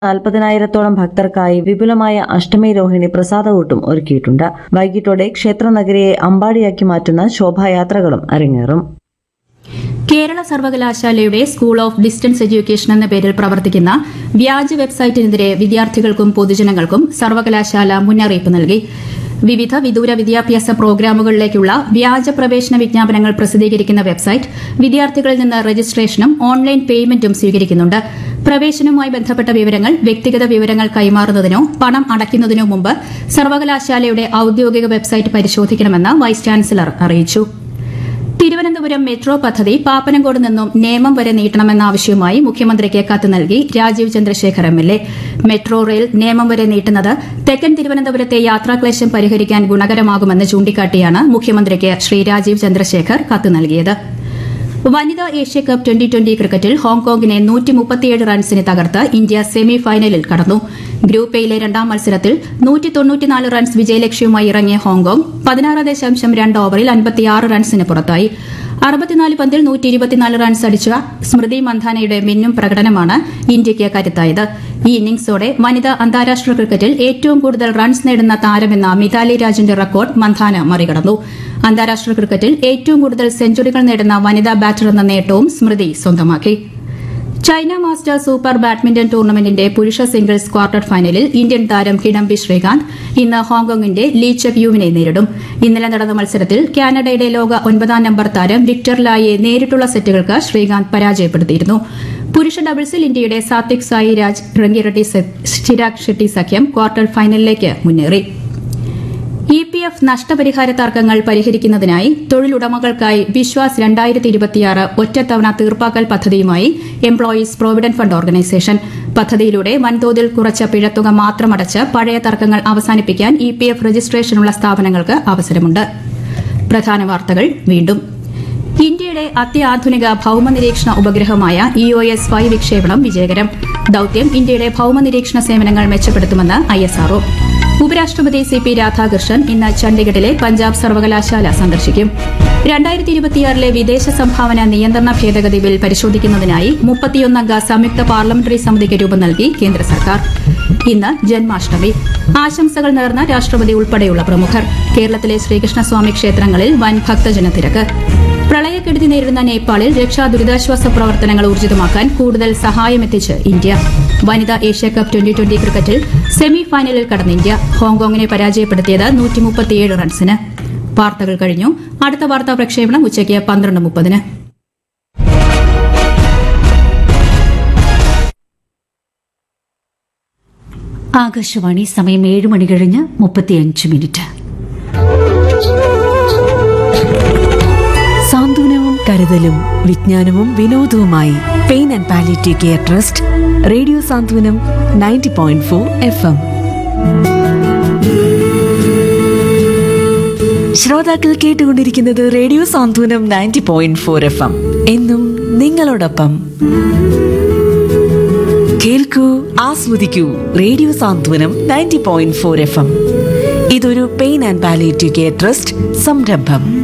നാൽപ്പതിനായിരത്തോളം ഭക്തർക്കായി വിപുലമായ അഷ്ടമി രോഹിണി പ്രസാദകൂട്ടും ഒരുക്കിയിട്ടുണ്ട് വൈകിട്ടോടെ ക്ഷേത്രനഗരിയെ അമ്പാടിയാക്കി മാറ്റുന്ന ശോഭായാത്രകളും അരങ്ങേറും കേരള സർവകലാശാലയുടെ സ്കൂൾ ഓഫ് ഡിസ്റ്റൻസ് എഡ്യൂക്കേഷൻ എന്ന പേരിൽ പ്രവർത്തിക്കുന്ന വ്യാജ വെബ്സൈറ്റിനെതിരെ വിദ്യാർത്ഥികൾക്കും പൊതുജനങ്ങൾക്കും സർവകലാശാല മുന്നറിയിപ്പ് നൽകി വിവിധ വിദൂര വിദ്യാഭ്യാസ പ്രോഗ്രാമുകളിലേക്കുള്ള വ്യാജ പ്രവേശന വിജ്ഞാപനങ്ങൾ പ്രസിദ്ധീകരിക്കുന്ന വെബ്സൈറ്റ് വിദ്യാർത്ഥികളിൽ നിന്ന് രജിസ്ട്രേഷനും ഓൺലൈൻ പേയ്മെന്റും സ്വീകരിക്കുന്നുണ്ട് പ്രവേശനവുമായി ബന്ധപ്പെട്ട വിവരങ്ങൾ വ്യക്തിഗത വിവരങ്ങൾ കൈമാറുന്നതിനോ പണം അടയ്ക്കുന്നതിനോ മുമ്പ് സർവകലാശാലയുടെ ഔദ്യോഗിക വെബ്സൈറ്റ് പരിശോധിക്കണമെന്ന് വൈസ് ചാൻസലർ അറിയിച്ചു തിരുവനന്തപുരം മെട്രോ പദ്ധതി പാപ്പനംകോട് നിന്നും നേമം വരെ നീട്ടണമെന്ന ആവശ്യവുമായി മുഖ്യമന്ത്രിക്ക് കത്ത് നൽകി Rajeev Chandrasekhar M L A metro rail Nemom വരെ നീട്ടുന്നത് തെക്കൻ തിരുവനന്തപുരത്തെ യാത്രാക്ലേശം പരിഹരിക്കാൻ ഗുണകരമാകുമെന്ന് ചൂണ്ടിക്കാട്ടിയാണ് മുഖ്യമന്ത്രിക്ക് ശ്രീ രാജീവ് ചന്ദ്രശേഖർ കത്ത് നൽകിയത് വനിതാ ഏഷ്യാകപ്പ് ട്വന്റി ട്വന്റി ക്രിക്കറ്റിൽ ഹോങ്കോങ്ങിനെ നൂറ്റി മുപ്പത്തിയേഴ് റൺസിന് തകർത്ത് ഇന്ത്യ സെമി ഫൈനലിൽ കടന്നു ഗ്രൂപ്പ് എയിലെ രണ്ടാം മത്സരത്തിൽ നൂറ്റി തൊണ്ണൂറ്റിനാല് റൺസ് വിജയലക്ഷ്യവുമായി ഇറങ്ങിയ ഹോങ്കോങ് പതിനാറ് ദശാംശം രണ്ട് ഓവറിൽ അൻപത്തിയാറ് റൺസിന് പുറത്തായി അറുപത്തിനാല് പന്തിൽ നൂറ്റി ഇരുപത്തിനാല് റൺസ് അടിച്ച സ്മൃതി മന്ധാനയുടെ മിന്നും പ്രകടനമാണ് ഇന്ത്യയ്ക്ക് കരുത്തായത് ഈ ഇന്നിംഗ്സോടെ വനിതാ അന്താരാഷ്ട്ര ക്രിക്കറ്റിൽ ഏറ്റവും കൂടുതൽ റൺസ് നേടുന്ന താരമെന്ന മിതാലി രാജിന്റെ റെക്കോർഡ് മന്ധാന മറികടന്നു അന്താരാഷ്ട്ര ക്രിക്കറ്റിൽ ഏറ്റവും കൂടുതൽ സെഞ്ചുറികൾ നേടുന്ന വനിതാ ബാറ്റർ എന്ന നേട്ടവും സ്മൃതി സ്വന്തമാക്കി ചൈന മാസ്റ്റർ സൂപ്പർ ബാഡ്മിന്റൺ ടൂർണമെന്റിന്റെ പുരുഷ സിംഗിൾസ് ക്വാർട്ടർ ഫൈനലിൽ ഇന്ത്യൻ താരം കിഡംബി ശ്രീകാന്ത് ഇന്ന് ഹോങ്കോങ്ങിന്റെ ലീ ചെക് യുവിനെ നേരിടും ഇന്നലെ നടന്ന മത്സരത്തിൽ കാനഡയുടെ ലോക ഒൻപതാം നമ്പർ താരം വിക്ടർ ലായെ നേരിട്ടുള്ള സെറ്റുകൾക്ക് ശ്രീകാന്ത് പരാജയപ്പെടുത്തിയിരുന്നു പുരുഷ ഡബിൾസിൽ ഇന്ത്യയുടെ സാത്വിക് സായി രാജ് റംഗിറെഡ്ഡി ചിരാഗ് ഷെട്ടി സഖ്യം ക്വാർട്ടർ ഫൈനലിലേക്ക് മുന്നേറി ഇ പി എഫ് നഷ്ടപരിഹാര തർക്കങ്ങൾ പരിഹരിക്കുന്നതിനായി തൊഴിലുടമകൾക്കായി വിശ്വാസ് രണ്ടായിരത്തി ഇരുപത്തിയാറ് ഒറ്റത്തവണ തീർപ്പാക്കൽ പദ്ധതിയുമായി എംപ്ലോയീസ് പ്രോവിഡന്റ് ഫണ്ട് ഓർഗനൈസേഷൻ പദ്ധതിയിലൂടെ വൻതോതിൽ കുറച്ച പിഴത്തുക മാത്രമടച്ച് പഴയ തർക്കങ്ങൾ അവസാനിപ്പിക്കാൻ ഇ പി എഫ് രജിസ്ട്രേഷനുള്ള സ്ഥാപനങ്ങൾക്ക് അവസരമുണ്ട് പ്രധാന വാർത്തകൾ വീണ്ടും ഇന്ത്യയുടെ അത്യാധുനിക ഭൌമനിരീക്ഷണ ഉപഗ്രഹമായ ഇ ഒ എസ് ഫൈവ് വിക്ഷേപണം വിജയകരം ദൌത്യം ഇന്ത്യയുടെ ഭൌമനിരീക്ഷണ സേവനങ്ങൾ മെച്ചപ്പെടുത്തുമെന്ന് ഐ എസ് ആർഒ ഉപരാഷ്ട്രപതി സി പി രാധാകൃഷ്ണൻ ഇന്ന് ചണ്ഡീഗഡിലെ പഞ്ചാബ് സർവകലാശാല സന്ദർശിക്കും രണ്ടായിരത്തി ഇരുപത്തിയാറിലെ വിദേശ സംഭാവന നിയന്ത്രണ ഭേദഗതി ബിൽ പരിശോധിക്കുന്നതിനായി മുപ്പത്തിയൊന്നംഗ സംയുക്ത പാർലമെന്ററി സമിതിക്ക് രൂപം നൽകി കേന്ദ്ര സർക്കാർ ഇന്ന് ജന്മാഷ്ടമി ആശംസകൾ നേർന്ന രാഷ്ട്രപതി ഉൾപ്പെടെയുള്ള പ്രമുഖർ കേരളത്തിലെ ശ്രീകൃഷ്ണസ്വാമി ക്ഷേത്രങ്ങളിൽ വൻ ഭക്തജന തിരക്ക് പ്രളയക്കെടുതി നേരിടുന്ന നേപ്പാളിൽ രക്ഷാ ദുരിതാശ്വാസ പ്രവർത്തനങ്ങൾ ഊർജിതമാക്കാൻ കൂടുതൽ സഹായമെത്തിച്ച് ഇന്ത്യ വനിതാ ഏഷ്യാകപ്പ് ട്വന്റി ട്വന്റി ക്രിക്കറ്റിൽ സെമി ഫൈനലിൽ കടന്ന ഇന്ത്യ ഹോങ്കോങ്ങിനെ പരാജയപ്പെടുത്തിയത് നൂറ്റി മുപ്പത്തിയേഴ് റൺസിന് വാർത്തകൾ കഴിഞ്ഞു അടുത്ത വാർത്താ പ്രക്ഷേപണം ഉച്ചയ്ക്ക് പന്ത്രണ്ട് മുപ്പതിന് ആകാശവാണി സമയം ഏഴ് മണി കഴിഞ്ഞ് മുപ്പത്തിയഞ്ച് മിനിറ്റ് സാന്ത്വനവും കരുതലും വിജ്ഞാനവും വിനോദവുമായി pain and palliative care trust radio Santhwanam ninety point four F M ശ്രോതാക്കൾ കേട്ടുകൊണ്ടിരിക്കുന്നത് radio Santhwanam ninety point four F M എന്നും നിങ്ങളോടൊപ്പം കേൾക്കൂ ആസ്വദിക്കൂ radio Santhwanam ninety point four F M ഇതൊരു pain and palliative care trust സംരംഭം